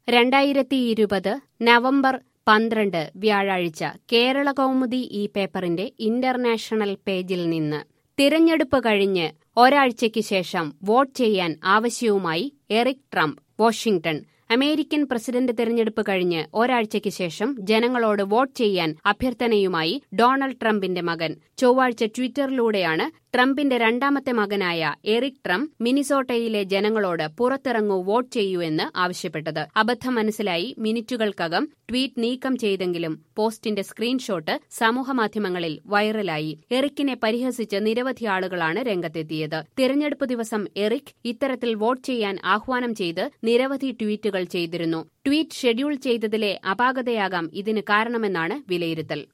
രണ്ടായിരത്തി ഇരുപത് നവംബർ പന്ത്രണ്ട് വ്യാഴാഴ്ച കേരള കൗമുദി ഈ പേപ്പറിന്റെ ഇന്റർനാഷണൽ പേജിൽ നിന്ന് തിരഞ്ഞെടുപ്പ് കഴിഞ്ഞ് ഒരാഴ്ചയ്ക്ക് ശേഷം വോട്ട് ചെയ്യാൻ ആവശ്യവുമായി Eric Trump Washington American president തെരഞ്ഞെടുപ്പ് കഴിഞ്ഞ് ഒരാഴ്ചയ്ക്ക് ശേഷം ജനങ്ങളോട് വോട്ട് ചെയ്യാൻ അഭ്യർത്ഥനയുമായി ഡൊണാൾഡ് ട്രംപിന്റെ മകൻ ചൊവ്വാഴ്ച ട്വിറ്ററിലൂടെയാണ് ട്രംപിന്റെ രണ്ടാമത്തെ മകനായ എറിക് ട്രംപ് മിനിസോട്ടയിലെ ജനങ്ങളോട് പുറത്തിറങ്ങൂ വോട്ട് ചെയ്യൂ എന്ന് ആവശ്യപ്പെട്ടത് അബദ്ധം മനസ്സിലായി മിനിറ്റുകൾക്കകം ട്വീറ്റ് നീക്കം ചെയ്തെങ്കിലും പോസ്റ്റിന്റെ സ്ക്രീൻഷോട്ട് സമൂഹമാധ്യമങ്ങളിൽ വൈറലായി എറിക്കിനെ പരിഹസിച്ച് നിരവധി ആളുകളാണ് രംഗത്തെത്തിയത് തിരഞ്ഞെടുപ്പ് ദിവസം എറിക് ഇത്തരത്തിൽ വോട്ട് ചെയ്യാൻ ആഹ്വാനം ചെയ്ത് നിരവധി ട്വീറ്റുകൾ ചെയ്തിരുന്നു ട്വീറ്റ് ഷെഡ്യൂൾ ചെയ്തതിലെ അപാകതയാകാം ഇതിന് കാരണമെന്നാണ് വിലയിരുത്തൽ